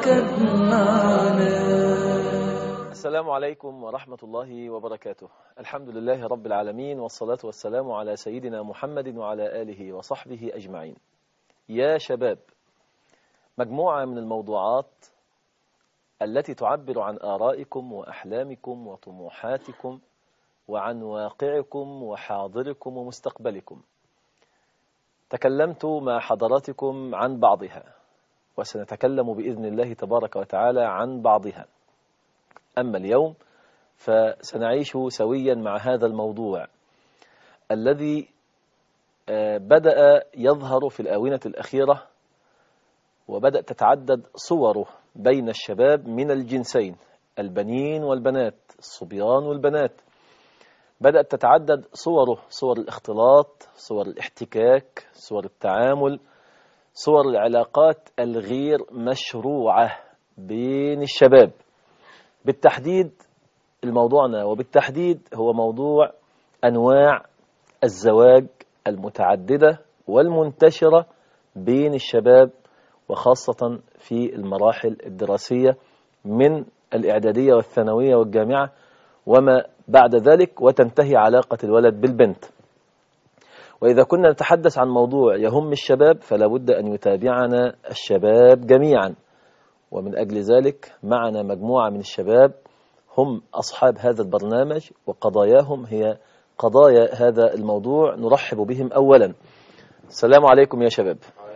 تجمعنا السلام عليكم ورحمة الله وبركاته الحمد لله رب العالمين والصلاة والسلام على سيدنا محمد وعلى آله وصحبه أجمعين يا شباب مجموعة من الموضوعات التي تعبر عن آرائكم وأحلامكم وطموحاتكم وعن واقعكم وحاضركم ومستقبلكم تكلمت مع حضراتكم عن بعضها وسنتكلم بإذن الله تبارك وتعالى عن بعضها أما اليوم فسنعيش سويا مع هذا الموضوع الذي بدأ يظهر في الآونة الأخيرة وبدأ تتعدد صوره بين الشباب من الجنسين البنين والبنات الصبيان والبنات بدأت تتعدد صوره صور الاختلاط صور الاحتكاك صور التعامل صور العلاقات الغير مشروعة بين الشباب بالتحديد الموضوعنا وبالتحديد هو موضوع أنواع الزواج المتعددة والمنتشرة بين الشباب وخاصة في المراحل الدراسية من الإعدادية والثانوية والجامعة وما بعد ذلك وتنتهي علاقة الولد بالبنت وإذا كنا نتحدث عن موضوع يهم الشباب فلا بد أن يتابعنا الشباب جميعا ومن أجل ذلك معنا مجموعة من الشباب هم أصحاب هذا البرنامج وقضاياهم هي قضايا هذا الموضوع نرحب بهم أولا السلام عليكم يا شباب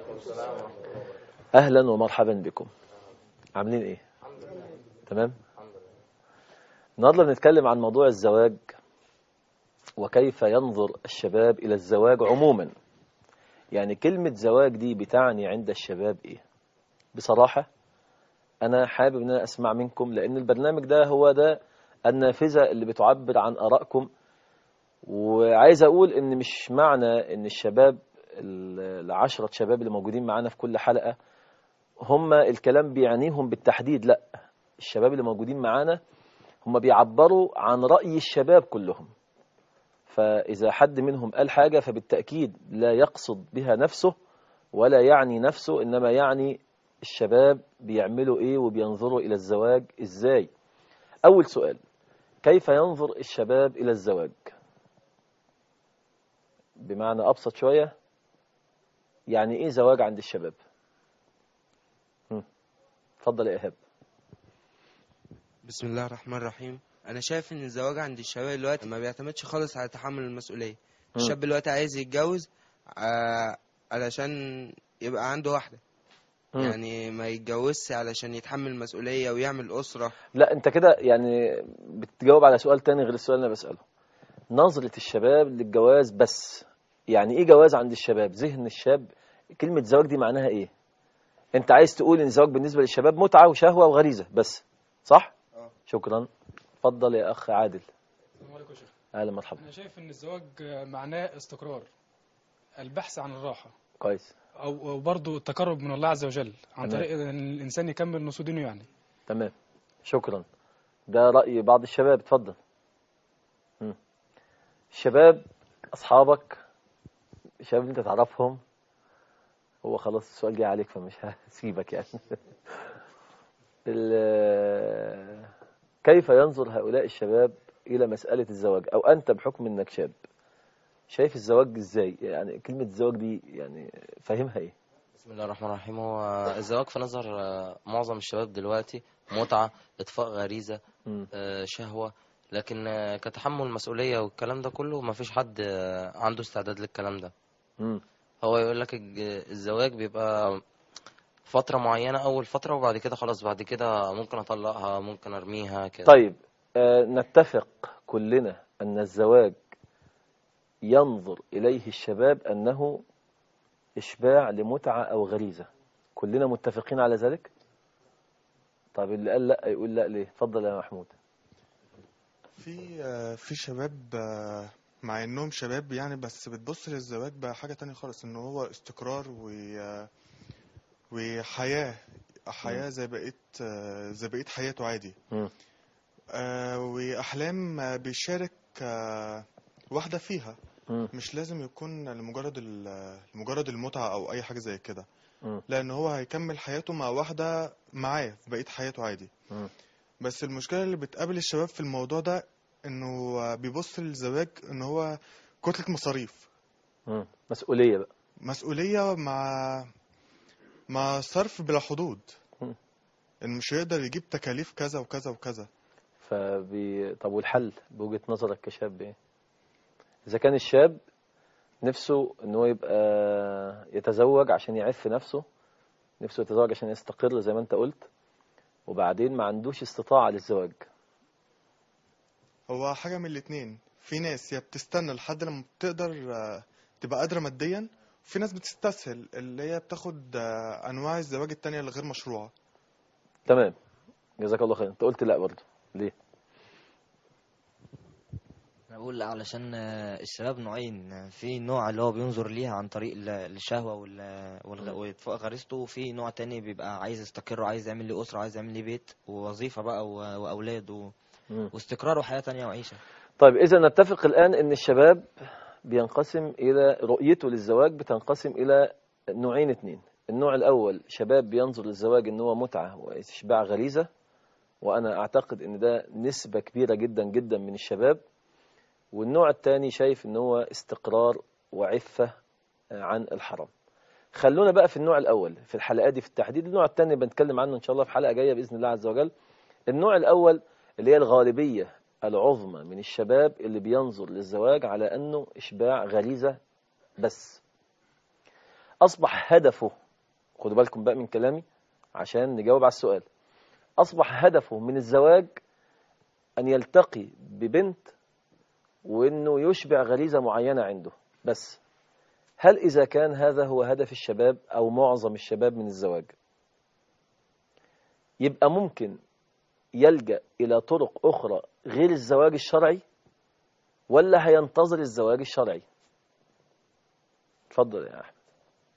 أهلا ومرحبا بكم عاملين إيه تمام النهارده بنتكلم عن موضوع الزواج وكيف ينظر الشباب إلى الزواج عموما يعني كلمة زواج دي بتعني عند الشباب إيه بصراحة أنا حابب أن أنا أسمع منكم لأن البرنامج ده هو ده النافذة اللي بتعبر عن آرائكم وعايز أقول أن مش معنى أن الشباب العشرة شباب اللي موجودين معانا في كل حلقة هم الكلام بيعنيهم بالتحديد لا الشباب اللي موجودين معانا هم بيعبروا عن رأي الشباب كلهم فإذا حد منهم قال حاجة فبالتأكيد لا يقصد بها نفسه ولا يعني نفسه إنما يعني الشباب بيعملوا إيه وبينظروا إلى الزواج إزاي أول سؤال كيف ينظر الشباب إلى الزواج بمعنى أبسط شوية يعني إيه زواج عند الشباب اتفضل يا إيهاب بسم الله الرحمن الرحيم انا شايف ان الزواج عند الشباب دلوقتي ما بيعتمدش خالص على تحمل المسؤوليه الشاب دلوقتي عايز يتجوز آه علشان يبقى عنده واحده مم. يعني ما يتجوزش علشان يتحمل المسؤوليه ويعمل اسره لا انت كده يعني بتجاوب على سؤال تاني غير السؤال اللي انا بسأله نظرة الشباب للجواز بس يعني ايه جواز عند الشباب ذهن الشاب كلمة زواج دي معناها ايه انت عايز تقول ان الزواج بالنسبة للشباب متعة وشهوة وغريزة بس صح اه. شكرا اتفضل يا اخ عادل السلام عليكم يا شيخ اهلا مرحبا انا شايف ان الزواج معناه استقرار البحث عن الراحه كويس او أو برضه التقرب من الله عز وجل عن تمام. طريق ان الانسان يكمل نص دينه يعني تمام شكرا ده رأي بعض الشباب اتفضل مم. الشباب أصحابك الشباب اللي أنت تعرفهم هو خلاص السؤال جاي عليك فمش هسيبك يعني ال- كيف ينظر هؤلاء الشباب إلى مسألة الزواج أو أنت بحكم أنك شاب شايف الزواج إزاي يعني كلمة الزواج دي يعني فاهمها إيه بسم الله الرحمن الرحيم هو الزواج في نظر آه، معظم الشباب دلوقتي متعة إطفاء غريزة مم. آه، شهوة لكن آه، كتحمل مسؤولية والكلام ده كله ما فيش حد آه، عنده استعداد للكلام ده مم. هو يقول لك الج- الزواج بيبقى فترة معينة أول فترة وبعد كده خلاص بعد كده ممكن أطلقها ممكن أرميها كده طيب آه، نتفق كلنا أن الزواج ينظر إليه الشباب أنه إشباع لمتعة أو غريزة كلنا متفقين على ذلك طيب اللي قال لا يقول لا ليه اتفضل يا محمود في آه، في شباب آه، مع انهم شباب يعني بس بتبص للزواج بحاجة تانية خالص ان هو استقرار و آه، وحياة حياة زي بقية آه، زي بقية حياته عادي مم. آه، وأحلام آه، بيشارك آه، واحدة فيها مم. مش لازم يكون لمجرد ال- لمجرد المتعة أو أي حاجة زي كده مم. لان هو هيكمل حياته مع واحده معاه في بقيه حياته عادي مم. بس المشكله اللي بتقابل الشباب في الموضوع ده انه بيبص للزواج ان هو كتله مصاريف مم. مسؤولية بقى مسؤوليه مع مع صرف بلا حدود مم. انه مش هيقدر يجيب تكاليف كذا وكذا وكذا فبي... طب والحل بوجهة نظرك كشاب ايه اذا كان الشاب نفسه ان هو يبقى يتزوج عشان يعف نفسه نفسه يتزوج عشان يستقر زي ما انت قلت وبعدين ما عندوش استطاعة للزواج هو حاجه من الاتنين في ناس يا بتستنى لحد لما بتقدر آه، تبقى قادره ماديا في ناس بتستسهل اللي هي بتاخد آه، انواع الزواج التانية الغير مشروعه تمام جزاك الله خير انت قلت لا برضه ليه انا بقول لا علشان آه، الشباب نوعين آه، في نوع اللي هو بينظر ليها عن طريق ال- الشهوة وال- والغ- وإطفاء غريزته وفي نوع تاني بيبقى عايز يستقر وعايز يعمل لي أسرة وعايز يعمل لي بيت ووظيفة بقى و- وأولاد و... مم. واستقرار وحياة تانية وعيشة طيب إذا نتفق الآن أن الشباب بينقسم إلى رؤيته للزواج بتنقسم إلى نوعين اثنين النوع الأول شباب بينظر للزواج أنه هو متعة وإشباع غريزة وأنا أعتقد أن ده نسبة كبيرة جدا جدا من الشباب والنوع الثاني شايف أنه هو استقرار وعفة عن الحرام خلونا بقى في النوع الأول في الحلقات دي في التحديد النوع الثاني بنتكلم عنه إن شاء الله في حلقة جاية بإذن الله عز وجل النوع الأول اللي هي الغالبية العظمى من الشباب اللي بينظر للزواج على أنه إشباع غريزة بس أصبح هدفه خدوا بالكم بقى من كلامي عشان نجاوب على السؤال أصبح هدفه من الزواج أن يلتقي ببنت وأنه يشبع غريزة معينة عنده بس هل إذا كان هذا هو هدف الشباب أو معظم الشباب من الزواج يبقى ممكن يلجأ إلى طرق أخرى غير الزواج الشرعي ولا هينتظر الزواج الشرعي اتفضل يا أحمد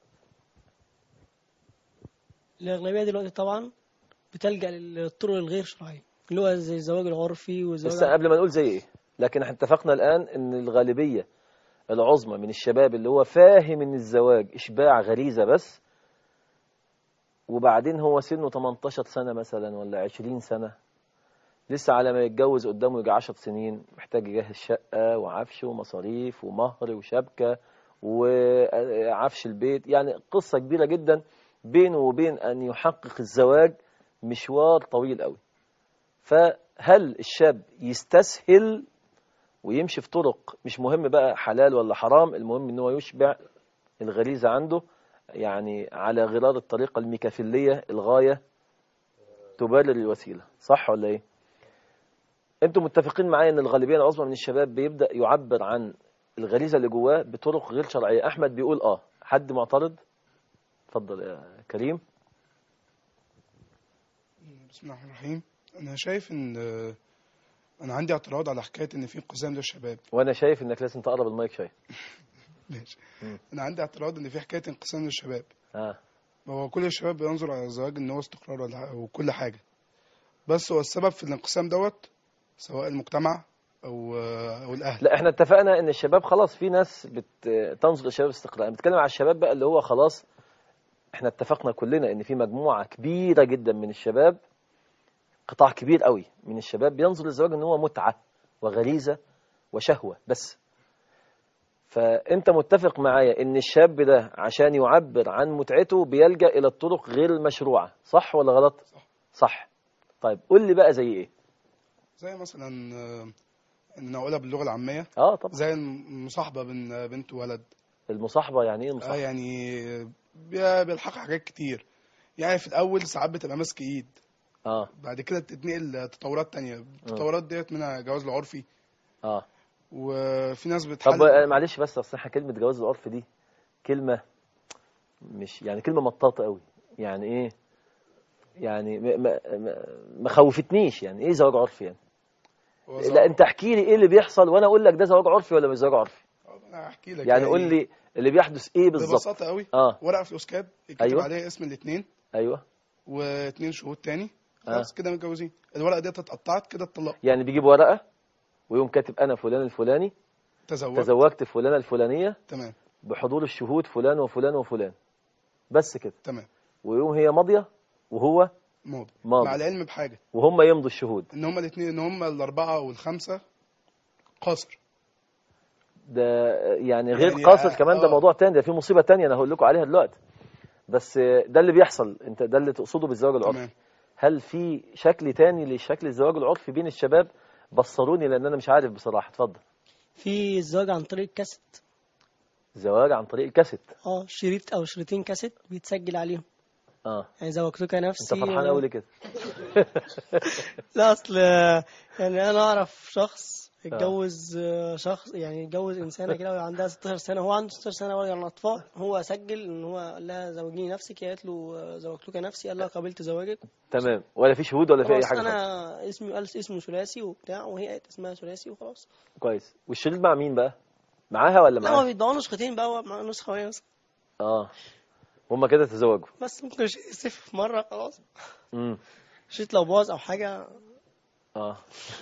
الأغلبية دلوقتي طبعا بتلجأ للطرق الغير شرعية اللي هو زي الزواج العرفي بس والزواج قبل ما نقول زي إيه لكن احنا اتفقنا الآن أن الغالبية العظمى من الشباب اللي هو فاهم أن الزواج إشباع غريزة بس وبعدين هو سنه 18 سنة مثلا ولا 20 سنة لسه على ما يتجوز قدامه يجي 10 سنين محتاج يجهز شقة وعفش ومصاريف ومهر وشبكة وعفش البيت يعني قصة كبيرة جدا بينه وبين أن يحقق الزواج مشوار طويل قوي فهل الشاب يستسهل ويمشي في طرق مش مهم بقى حلال ولا حرام المهم ان هو يشبع الغريزة عنده يعني على غرار الطريقة الميكافيلية الغاية تبرر الوسيلة صح ولا ايه انتم متفقين معايا ان الغالبية العظمى من الشباب بيبدأ يعبر عن الغريزة اللي جواه بطرق غير شرعية احمد بيقول اه حد معترض اتفضل يا كريم بسم الله الرحمن الرحيم انا شايف ان انا عندي اعتراض على حكايه ان في انقسام للشباب وانا شايف انك لازم تقرب المايك شويه ماشي مم. انا عندي اعتراض ان في حكايه انقسام للشباب اه هو كل الشباب بينظر على الزواج ان هو استقرار ولا- وكل حاجه بس هو السبب في الانقسام دوت سواء المجتمع او او الاهل لا احنا اتفقنا ان الشباب خلاص في ناس بتنظر للشباب استقرار بنتكلم على الشباب بقى اللي هو خلاص احنا اتفقنا كلنا ان في مجموعة كبيرة جدا من الشباب قطاع كبير قوي من الشباب بينظر للزواج ان هو متعة وغريزة وشهوة بس فانت متفق معايا ان الشاب ده عشان يعبر عن متعته بيلجأ الى الطرق غير المشروعة صح ولا غلط صح. صح طيب قول لي بقى زي ايه زي مثلا آه، ان اقولها باللغه العاميه اه طبعا زي المصاحبه بين بنت وولد المصاحبة يعني ايه اه المصاحبة يعني بي- بيلحقوا حاجات كتير يعني في الاول ساعات بتبقى ماسك ايد اه بعد كده بتتنقل تطورات تانية التطورات ديت منها جواز العرفي اه وفي ناس طب بتحل آه، معلش بس اصل احنا كلمه جواز العرف دي كلمه مش يعني كلمه مطاطه قوي يعني ايه يعني ما ما ما- ما خوفتنيش يعني ايه زواج عرفي يعني هو لا زواج- انت احكي لي ايه اللي بيحصل وانا اقول لك ده زواج عرفي ولا مش زواج عرفي انا هحكي لك يعني قول لي اللي بيحدث ايه بالظبط ببساطه قوي اه ورقه فلوس كاب يكتب أيوة. عليها اسم الاثنين ايوه واثنين شهود تاني آه. خلاص كده متجوزين الورقه ديت اتقطعت كده اتطلقوا يعني بيجيب ورقه ويقوم كاتب انا فلان الفلاني تزوج تزوجت فلانه الفلانيه تمام بحضور الشهود فلان وفلان وفلان بس كده تمام ويقوم هي ماضيه وهو ماضي مع ماضي العلم بحاجه وهم يمضوا الشهود ان هما الاثنين ان هما الاربعه والخمسه قاصر ده يعني غير يعني قاصر آه، كمان ده آه. موضوع تاني ده في مصيبه تانية انا هقول لكم عليها دلوقتي بس ده اللي بيحصل انت ده اللي تقصده بالزواج العرفي تمام هل في شكل تاني لشكل الزواج العرفي بين الشباب بصروني لان انا مش عارف بصراحه اتفضل في الزواج عن طريق كاسيت زواج عن طريق الكاسيت اه شريط او شريطين كاسيت بيتسجل عليهم اه يعني زوجتك نفسي انت فرحان قوي ليه كده لا اصل يعني انا اعرف شخص اتجوز آه، شخص يعني اتجوز انسانه كده وهي عندها 16 سنه هو عنده 16 سنه وهي يعني اطفال هو سجل ان هو قال لها زوجيني نفسك هي قالت له آه، زوجتك نفسي قال لها قبلت زواجك تمام ولا في شهود ولا في اي خلاص حاجه خالص. انا اسمي قال اسمه ثلاثي وبتاع وهي قالت اسمها ثلاثي وخلاص كويس والشريط مع مين بقى معاها ولا لا هو معاها بيدعوا نسختين بقى هو مع نسخه وهي نسخه اه هم كده تزوجوا بس ممكن شيء يسف في مره خلاص امم شيت لو باظ او حاجه اه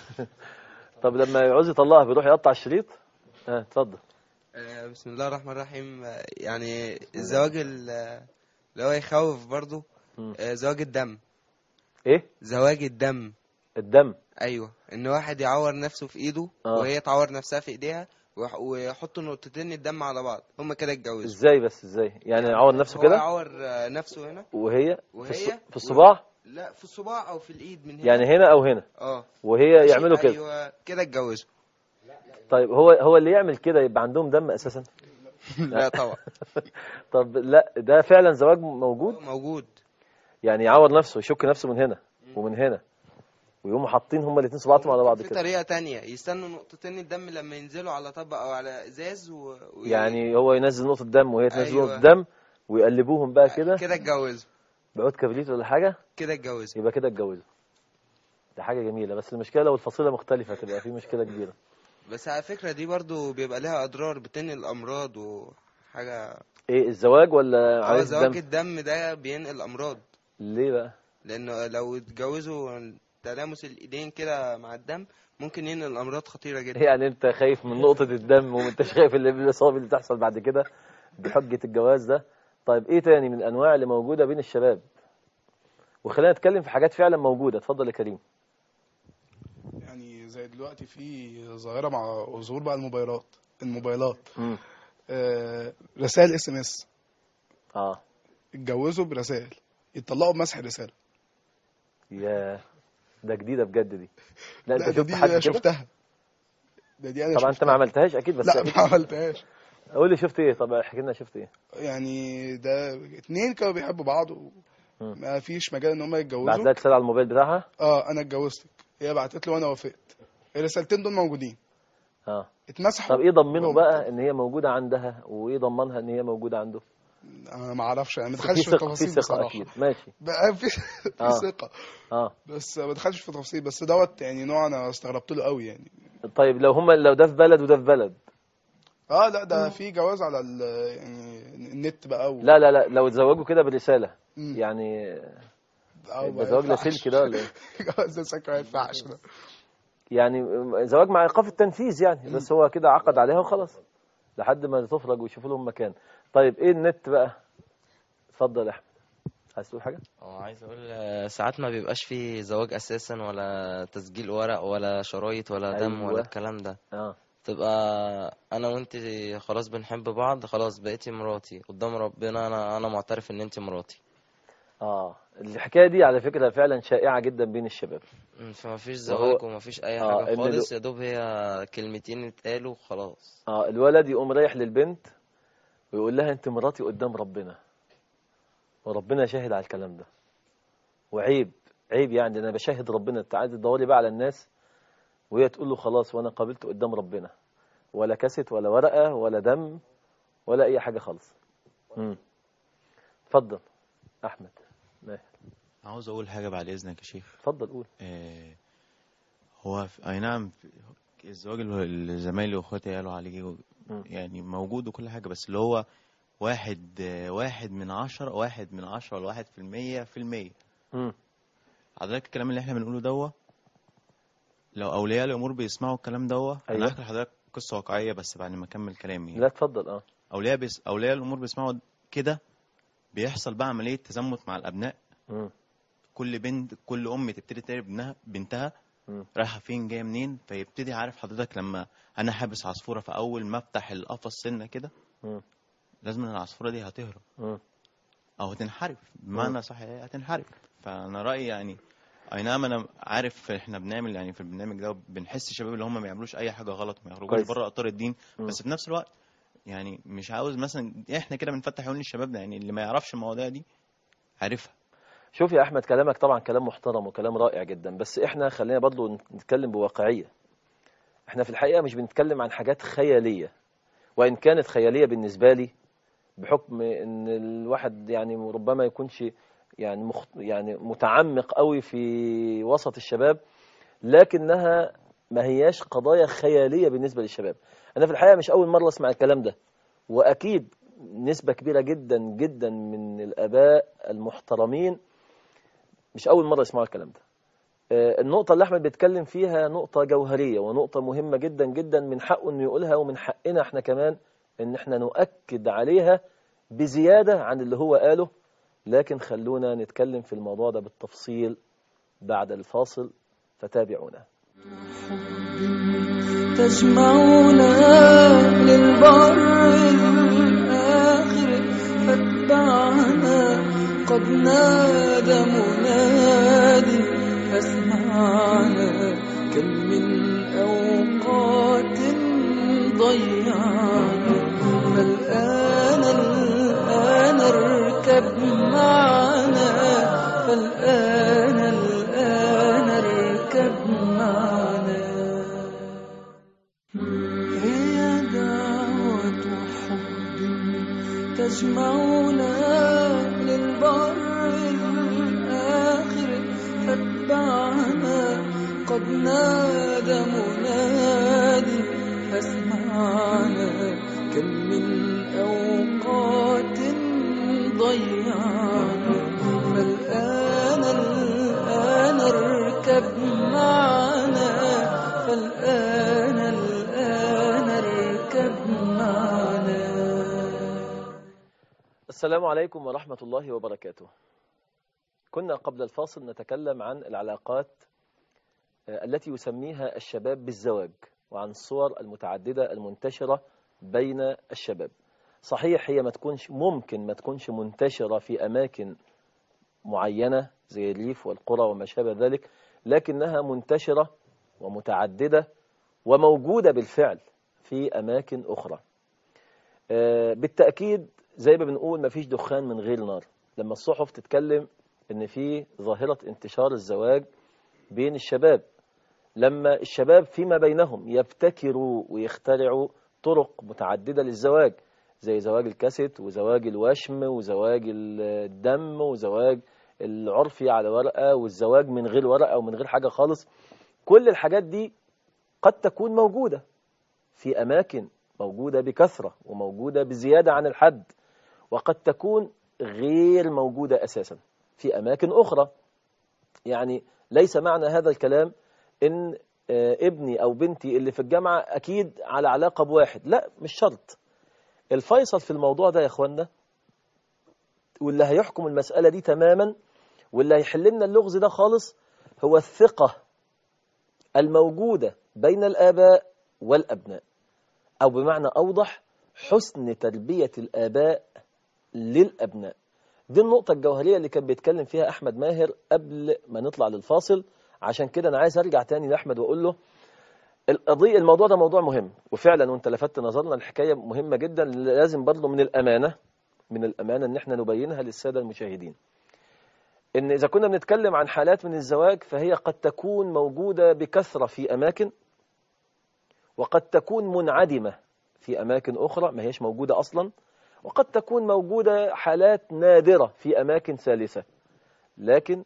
طب لما يعوز يطلقها بيروح يقطع الشريط اه اتفضل آه، بسم الله الرحمن الرحيم آه، يعني الزواج ال- اللي هو يخوف برضو مم. آه، زواج الدم ايه زواج الدم الدم ايوه ان واحد يعور نفسه في ايده آه. وهي تعور نفسها في ايديها ويح- ويحطوا نقطتين الدم على بعض هما كده اتجوزوا ازاي بس ازاي يعني يعور نفسه هو كده يعور آه، نفسه هنا وهي في, وهي الص... في الصباع لا في الصباع او في الايد من هنا يعني هنا او هنا اه وهي يعملوا كده ايوه كده اتجوزوا طيب هو هو اللي يعمل كده يبقى عندهم دم اساسا لا طبعا طب لا ده فعلا زواج موجود موجود يعني يعور نفسه يشك نفسه من هنا ومن هنا ويقوموا حاطين هما الاثنين صباعتهم على بعض في كده طريقة تانية يستنوا نقطتين الدم لما ينزلوا على طبق او على ازاز و... و... يعني هو ينزل نقطة دم وهي تنزل أيوة. نقطة دم ويقلبوهم بقى كده كده اتجوزوا بعود كبريت ولا حاجة كده اتجوزوا يبقى كده اتجوزوا ده حاجة جميلة بس المشكلة لو الفصيلة مختلفة تبقى في مشكلة كبيرة بس على فكرة دي برضو بيبقى لها اضرار بتنقل امراض وحاجة ايه الزواج ولا اه عملية زواج الدم الدم ده بينقل امراض ليه بقى لانه لو اتجوزوا تلامس الايدين كده مع الدم ممكن ينقل امراض خطيرة جدا يعني انت خايف من نقطة الدم وما انتش خايف اللي الاصابة اللي تحصل بعد كده بحجة الجواز ده طيب ايه تاني من الانواع اللي موجودة بين الشباب وخلينا نتكلم في حاجات فعلا موجودة اتفضل يا كريم يعني زي دلوقتي في ظاهره مع ظهور بقى الموبايلات الموبايلات مم. آه رسائل اس ام اس اه اتجوزوا برسائل يتطلقوا بمسح الرساله يا ده جديدة بجد دي لا لا انت ده شفت دي حد أنا كده شفتها ده دي انا طبعا انت شفتها. ما عملتهاش اكيد بس لا أكيد ما عملتهاش قول لي شفت ايه طب احكي لنا شفت ايه يعني ده اتنين كانوا بيحبوا بعض مم. ما فيش مجال ان هم بعت يتجوزوا لها رسالة على الموبايل بتاعها اه انا اتجوزتك هي بعتت له وانا وافقت الرسالتين دول موجودين اه اتمسحوا طب ايه ضمنه بقى ان هي موجودة عندها وايه ضمنها ان هي موجودة عنده انا ما اعرفش يعني ما في دخلتش في ثقة في التفاصيل ثقة بصراحه اكيد ماشي بقى في في آه. ثقه اه بس ما دخلتش في تفاصيل بس دوت يعني نوع انا استغربت له قوي يعني طيب لو هما لو ده في بلد وده في بلد اه لا ده في جواز على ال يعني النت بقى و... لا لا لا لو اتزوجوا كده برسالة مم. يعني أو ما ده زواج ينفعش. لاسلكي ده ولا ايه؟ جواز لاسلكي ما ينفعش ده يعني زواج مع ايقاف التنفيذ يعني بس هو كده عقد عليها وخلاص لحد ما تفرج ويشوفوا لهم مكان طيب ايه النت بقى اتفضل يا احمد عايز تقول حاجه اه عايز اقول آه، ساعات ما بيبقاش فيه زواج اساسا ولا تسجيل ورق ولا شرايط ولا دم أيوة. ولا الكلام ده اه تبقى انا وانت خلاص بنحب بعض خلاص بقيتي مراتي قدام ربنا انا انا معترف ان انت مراتي اه الحكايه دي على فكره فعلا شائعه جدا بين الشباب م، فما فيش وهو- زواج وما فيش اي آه، حاجه إن خالص يا دوب هي كلمتين اتقالوا خلاص اه الولد يقوم رايح للبنت ويقول لها انت مراتي قدام ربنا وربنا شاهد على الكلام ده وعيب عيب يعني انا بشاهد ربنا انت عايز تدوري بقى على الناس وهي تقول له خلاص وانا قابلت قدام ربنا ولا كاسيت ولا ورقه ولا دم ولا اي حاجه خالص امم اتفضل احمد ماهر عاوز اقول حاجه بعد اذنك يا شيخ اتفضل قول آه، هو في- اي نعم في- الزواج اللي اللي زمايلي واخواتي قالوا عليه مم. يعني موجود وكل حاجه بس اللي هو واحد آه، واحد من عشرة واحد من عشرة ولا واحد في المية في المية امم حضرتك الكلام اللي احنا بنقوله دوا لو اولياء الامور بيسمعوا الكلام دوا أيوة. انا هحكي لحضرتك قصه واقعيه بس بعد ما اكمل كلامي لا اتفضل اه اولياء بيس... اولياء الامور بيسمعوا كده بيحصل بقى عمليه تزمت مع الابناء مم. كل بنت كل ام تبتدي تراقب ابنها بنتها مم. رايحه فين جايه منين فيبتدي عارف حضرتك لما انا حابس عصفوره فاول ما افتح القفص سنه كده مم. لازم إن العصفوره دي هتهرب مم. او هتنحرف بمعنى صح هي هتنحرف فانا رايي يعني اي نعم انا عارف احنا بنعمل يعني في البرنامج ده بنحس الشباب اللي هم ما يعملوش اي حاجه غلط ما يخرجوش كويس. بره اطار الدين مم. بس في نفس الوقت يعني مش عاوز مثلا احنا كده بنفتح عيون الشباب ده يعني اللي ما يعرفش المواضيع دي عارفها شوف يا احمد كلامك طبعا كلام محترم وكلام رائع جدا بس احنا خلينا برضو نتكلم بواقعيه احنا في الحقيقه مش بنتكلم عن حاجات خياليه وان كانت خياليه بالنسبه لي بحكم ان الواحد يعني ربما يكونش يعني مخ يعني متعمق قوي في وسط الشباب لكنها ما هياش قضايا خياليه بالنسبه للشباب انا في الحقيقه مش اول مره اسمع الكلام ده واكيد نسبه كبيره جدا جدا من الاباء المحترمين مش اول مره يسمعوا الكلام ده آه، النقطة اللي أحمد بيتكلم فيها نقطة جوهرية ونقطة مهمة جدا جدا من حقه إنه يقولها ومن حقنا إحنا كمان إن إحنا نؤكد عليها بزيادة عن اللي هو قاله لكن خلونا نتكلم في الموضوع ده بالتفصيل بعد الفاصل فتابعونا تجمعنا للبر الآخر فاتبعنا قد نادى منادي أسمعنا كم من أوقات ضيعنا فالآن الآن اركب معنا فالآن الآن اركب معنا هي دعوة حب تجمعنا للبر الآخر فاتبعنا قد نادى منادي أسمعنا كم من أوقات ضيعنا فالآن الآن اركب معنا فالآن الآن اركب معنا السلام عليكم ورحمة الله وبركاته كنا قبل الفاصل نتكلم عن العلاقات آه، التي يسميها الشباب بالزواج وعن الصور المتعددة المنتشرة بين الشباب صحيح هي ما تكونش ممكن ما تكونش منتشرة في أماكن معينة زي الريف والقرى وما شابه ذلك لكنها منتشرة ومتعددة وموجودة بالفعل في أماكن أخرى آه، بالتأكيد زي ما بنقول مفيش دخان من غير نار لما الصحف تتكلم ان في ظاهرة انتشار الزواج بين الشباب لما الشباب فيما بينهم يبتكروا ويخترعوا طرق متعددة للزواج زي زواج الكاسيت وزواج الوشم وزواج الدم وزواج العرفي على ورقة والزواج من غير ورقة ومن غير حاجة خالص كل الحاجات دي قد تكون موجودة في أماكن موجودة بكثرة وموجودة بزيادة عن الحد وقد تكون غير موجودة أساسا في أماكن أخرى يعني ليس معنى هذا الكلام إن آه، ابني أو بنتي اللي في الجامعة أكيد على علاقة بواحد لا مش شرط الفيصل في الموضوع ده يا أخوانا واللي هيحكم المسألة دي تماما واللي هيحل لنا اللغز ده خالص هو الثقة الموجودة بين الآباء والأبناء أو بمعنى أوضح حسن تربية الآباء للأبناء دي النقطة الجوهرية اللي كان بيتكلم فيها أحمد ماهر قبل ما نطلع للفاصل عشان كده أنا عايز أرجع تاني لأحمد وأقول له القضية الموضوع ده موضوع مهم وفعلا وانت لفتت نظرنا الحكاية مهمة جدا لازم برضه من الأمانة من الأمانة إن احنا نبينها للسادة المشاهدين إن إذا كنا بنتكلم عن حالات من الزواج فهي قد تكون موجودة بكثرة في أماكن وقد تكون منعدمة في أماكن أخرى ما هيش موجودة أصلا وقد تكون موجودة حالات نادرة في أماكن ثالثة لكن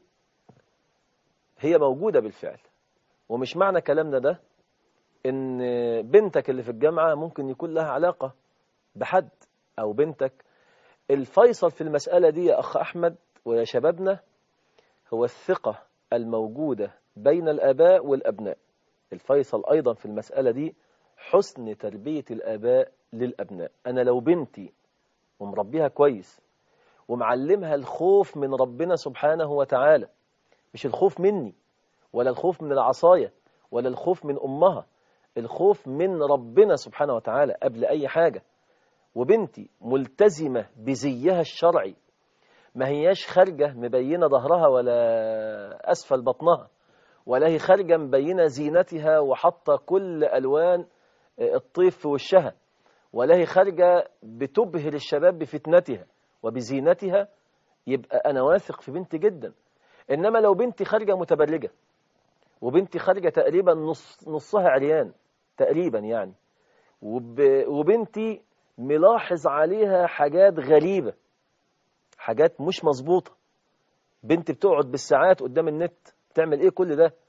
هي موجودة بالفعل ومش معنى كلامنا ده إن بنتك اللي في الجامعة ممكن يكون لها علاقة بحد أو بنتك الفيصل في المسألة دي يا أخ أحمد ويا شبابنا هو الثقة الموجودة بين الآباء والأبناء الفيصل أيضا في المسألة دي حسن تربية الآباء للأبناء أنا لو بنتي ومربيها كويس ومعلمها الخوف من ربنا سبحانه وتعالى مش الخوف مني ولا الخوف من العصاية ولا الخوف من أمها الخوف من ربنا سبحانه وتعالى قبل أي حاجة وبنتي ملتزمة بزيها الشرعي ما هياش خارجة مبينة ظهرها ولا أسفل بطنها ولا هي خارجة مبينة زينتها وحاطة كل ألوان الطيف في وشها ولا هي خارجة بتبهر الشباب بفتنتها وبزينتها يبقى أنا واثق في بنتي جدا إنما لو بنتي خارجة متبرجة وبنتي خارجة تقريبا نص نصها عريان تقريبا يعني وب وبنتي ملاحظ عليها حاجات غريبة حاجات مش مظبوطة بنت بتقعد بالساعات قدام النت بتعمل ايه كل ده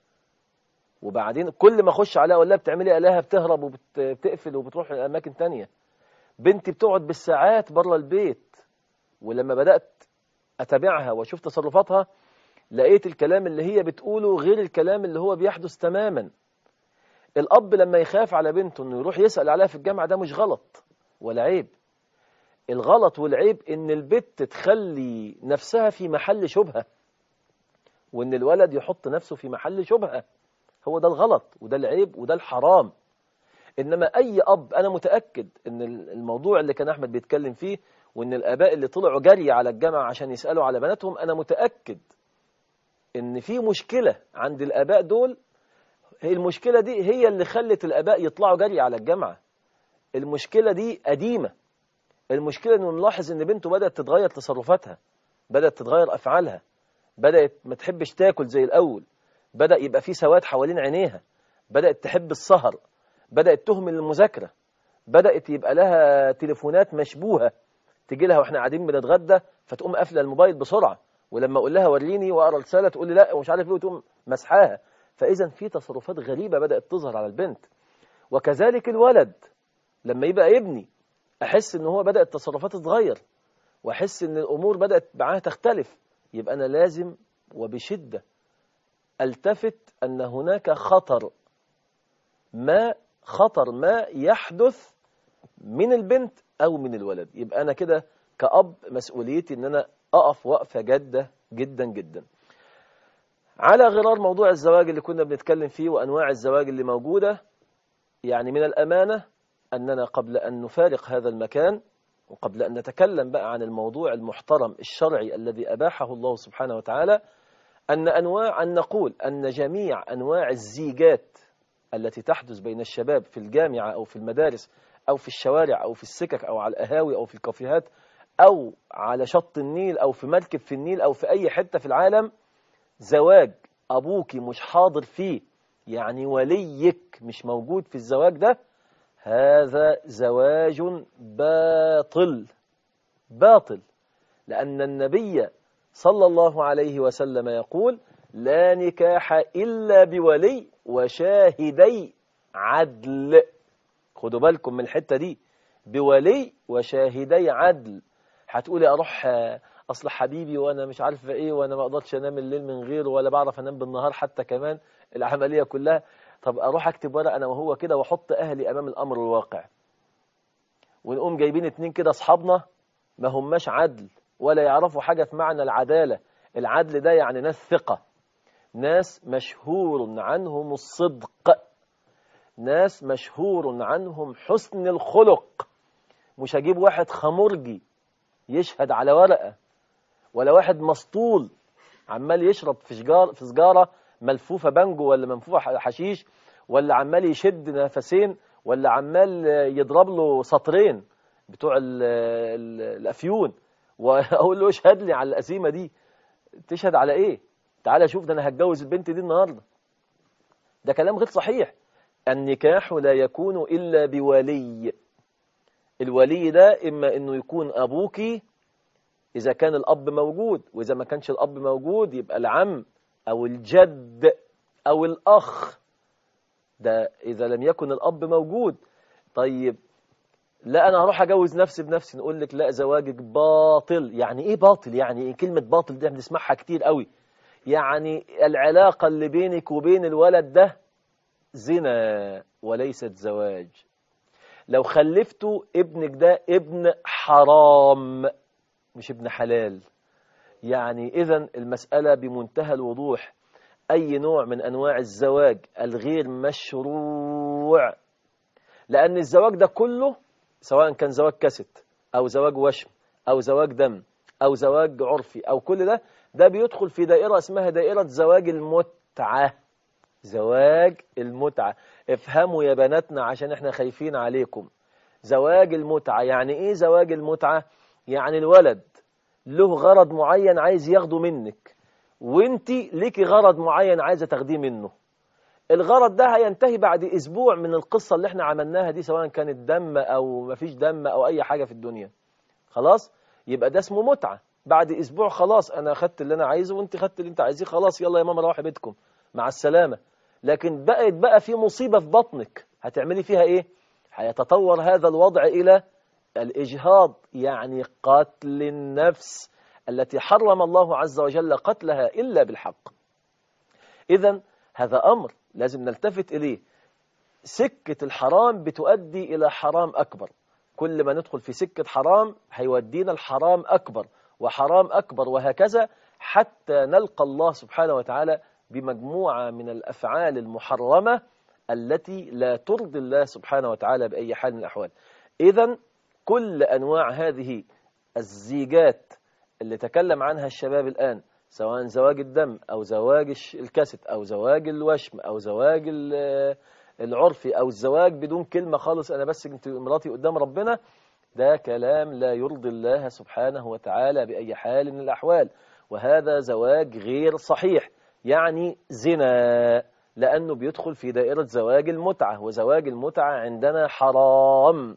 وبعدين كل ما اخش عليها اقول لها بتعملي ايه الاقيها بتهرب وبتقفل وبتروح اماكن تانية بنتي بتقعد بالساعات بره البيت ولما بدات اتابعها واشوف تصرفاتها لقيت الكلام اللي هي بتقوله غير الكلام اللي هو بيحدث تماما الاب لما يخاف على بنته انه يروح يسال عليها في الجامعه ده مش غلط ولا عيب الغلط والعيب ان البت تخلي نفسها في محل شبهه وان الولد يحط نفسه في محل شبهه هو ده الغلط وده العيب وده الحرام انما اي اب انا متاكد ان الموضوع اللي كان احمد بيتكلم فيه وان الاباء اللي طلعوا جري على الجامعه عشان يسالوا على بناتهم انا متاكد ان في مشكله عند الاباء دول هي المشكله دي هي اللي خلت الاباء يطلعوا جري على الجامعه المشكله دي قديمه المشكله انه نلاحظ ان بنته بدات تتغير تصرفاتها بدات تتغير افعالها بدات ما تحبش تاكل زي الاول بدا يبقى في سواد حوالين عينيها بدات تحب السهر بدات تهمل المذاكره بدات يبقى لها تليفونات مشبوهه تجي لها واحنا قاعدين بنتغدى فتقوم قافله الموبايل بسرعه ولما اقول لها وريني واقرا رساله تقول لي لا ومش عارف ايه وتقوم مسحاها فاذا في تصرفات غريبه بدات تظهر على البنت وكذلك الولد لما يبقى ابني احس ان هو بدات تصرفاته تتغير واحس ان الامور بدات معاه تختلف يبقى انا لازم وبشده التفت ان هناك خطر ما خطر ما يحدث من البنت او من الولد يبقى انا كده كأب مسؤوليتي ان انا اقف وقفه جاده جدا جدا على غرار موضوع الزواج اللي كنا بنتكلم فيه وانواع الزواج اللي موجوده يعني من الامانه اننا قبل ان نفارق هذا المكان وقبل ان نتكلم بقى عن الموضوع المحترم الشرعي الذي اباحه الله سبحانه وتعالى ان انواع ان نقول ان جميع انواع الزيجات التي تحدث بين الشباب في الجامعه او في المدارس او في الشوارع او في السكك او على القهاوي او في الكافيهات او على شط النيل او في مركب في النيل او في اي حته في العالم زواج ابوك مش حاضر فيه يعني وليك مش موجود في الزواج ده هذا زواج باطل باطل لأن النبي صلى الله عليه وسلم يقول لا نكاح إلا بولي وشاهدي عدل خدوا بالكم من الحتة دي بولي وشاهدي عدل هتقولي أروح أصل حبيبي وأنا مش عارفة إيه وأنا ما أقدرش أنام الليل من غيره ولا بعرف أنام بالنهار حتى كمان العملية كلها طب اروح اكتب ورقه انا وهو كده واحط اهلي امام الامر الواقع ونقوم جايبين اتنين كده اصحابنا ما هماش عدل ولا يعرفوا حاجه في معنى العداله العدل ده يعني ناس ثقه ناس مشهور عنهم الصدق ناس مشهور عنهم حسن الخلق مش هجيب واحد خمرجي يشهد على ورقه ولا واحد مسطول عمال يشرب في سجاره في سجاره ملفوفة بانجو ولا منفوفة حشيش ولا عمال يشد نفسين ولا عمال يضرب له سطرين بتوع ال ال الأفيون وأقول له اشهد لي على القسيمة دي تشهد على إيه تعالى شوف ده أنا هتجوز البنت دي النهاردة ده كلام غير صحيح النكاح لا يكون إلا بولي الولي ده إما إنه يكون أبوك إذا كان الأب موجود وإذا ما كانش الأب موجود يبقى العم أو الجد أو الأخ ده إذا لم يكن الأب موجود طيب لا أنا هروح أجوز نفسي بنفسي نقول لك لا زواجك باطل يعني إيه باطل يعني إيه كلمة باطل دي بنسمعها كتير قوي يعني العلاقة اللي بينك وبين الولد ده زنا وليست زواج لو خلفتوا ابنك ده ابن حرام مش ابن حلال يعني إذا المسألة بمنتهى الوضوح أي نوع من أنواع الزواج الغير مشروع لأن الزواج ده كله سواء كان زواج كست أو زواج وشم أو زواج دم أو زواج عرفي أو كل ده ده بيدخل في دائرة اسمها دائرة زواج المتعة زواج المتعة افهموا يا بناتنا عشان احنا خايفين عليكم زواج المتعة يعني ايه زواج المتعة يعني الولد له غرض معين عايز ياخده منك وانت ليكي غرض معين عايزة تاخديه منه الغرض ده هينتهي بعد اسبوع من القصة اللي احنا عملناها دي سواء كانت دم او مفيش دم او اي حاجة في الدنيا خلاص يبقى ده اسمه متعة بعد اسبوع خلاص انا خدت اللي انا عايزه وانت خدت اللي انت عايزيه خلاص يلا يا ماما روحي بيتكم مع السلامة لكن بقت بقى في مصيبة في بطنك هتعملي فيها ايه هيتطور هذا الوضع الى الاجهاض يعني قتل النفس التي حرم الله عز وجل قتلها الا بالحق اذا هذا امر لازم نلتفت اليه سكة الحرام بتؤدي الى حرام اكبر كل ما ندخل في سكة حرام هيودينا الحرام اكبر وحرام اكبر وهكذا حتى نلقى الله سبحانه وتعالى بمجموعة من الأفعال المحرمة التي لا ترضي الله سبحانه وتعالى بأي حال من الأحوال إذا كل أنواع هذه الزيجات اللي تكلم عنها الشباب الآن سواء زواج الدم أو زواج الش- الكست أو زواج الوشم أو زواج ال- العرفي أو الزواج بدون كلمة خالص أنا بس كنت مراتي قدام ربنا ده كلام لا يرضي الله سبحانه وتعالى بأي حال من الأحوال وهذا زواج غير صحيح يعني زنا لأنه بيدخل في دائرة زواج المتعة وزواج المتعة عندنا حرام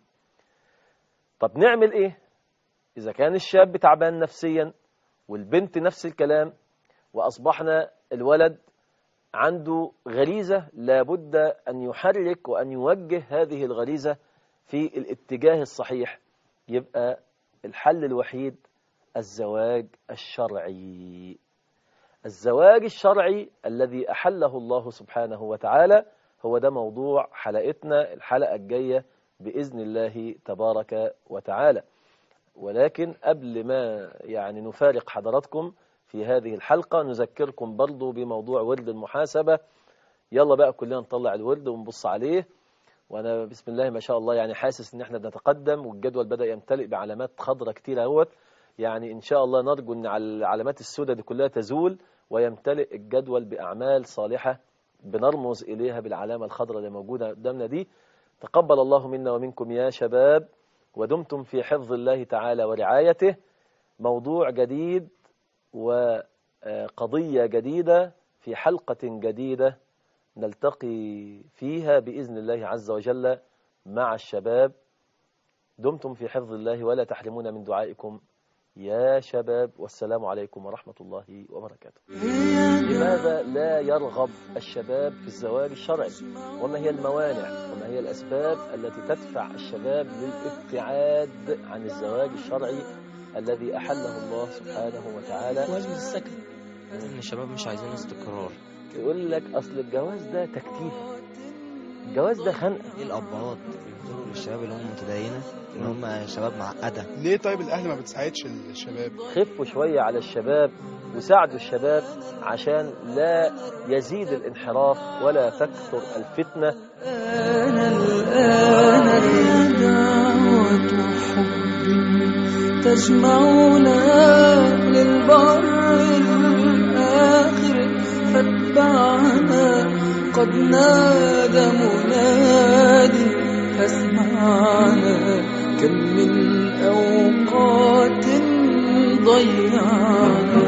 طب نعمل إيه إذا كان الشاب تعبان نفسيا والبنت نفس الكلام وأصبحنا الولد عنده غريزة لابد أن يحرك وأن يوجه هذه الغريزة في الاتجاه الصحيح يبقى الحل الوحيد الزواج الشرعي الزواج الشرعي الذي أحله الله سبحانه وتعالى هو ده موضوع حلقتنا الحلقة الجاية بإذن الله تبارك وتعالى ولكن قبل ما يعني نفارق حضراتكم في هذه الحلقة نذكركم برضو بموضوع ورد المحاسبة يلا بقى كلنا نطلع الورد ونبص عليه وانا بسم الله ما شاء الله يعني حاسس ان احنا بنتقدم والجدول بدأ يمتلئ بعلامات خضراء كتير اهوت يعني ان شاء الله نرجو ان على العلامات السوداء دي كلها تزول ويمتلئ الجدول باعمال صالحة بنرمز اليها بالعلامة الخضراء اللي موجودة قدامنا دي تقبل الله منا ومنكم يا شباب ودمتم في حفظ الله تعالى ورعايته موضوع جديد وقضية جديدة في حلقة جديدة نلتقي فيها بإذن الله عز وجل مع الشباب دمتم في حفظ الله ولا تحرمون من دعائكم يا شباب والسلام عليكم ورحمة الله وبركاته لماذا لا يرغب الشباب في الزواج الشرعي وما هي الموانع وما هي الأسباب التي تدفع الشباب للابتعاد عن الزواج الشرعي الذي أحله الله سبحانه وتعالى واجب السكن ان الشباب مش عايزين استقرار يقول لك أصل الجواز ده تكتيف الجواز ده خنقة ايه الابهات بيقولوا للشباب اللي هم متدينه ان هم شباب معقده ليه طيب الاهل ما بتساعدش الشباب خفوا شوية على الشباب وساعدوا الشباب عشان لا يزيد الانحراف ولا تكثر الفتنة أنا الآن دعوة حب تجمعنا للبر الآخر فاتبعنا قد نادى منادي فاسمعنا كم من أوقات ضيعنا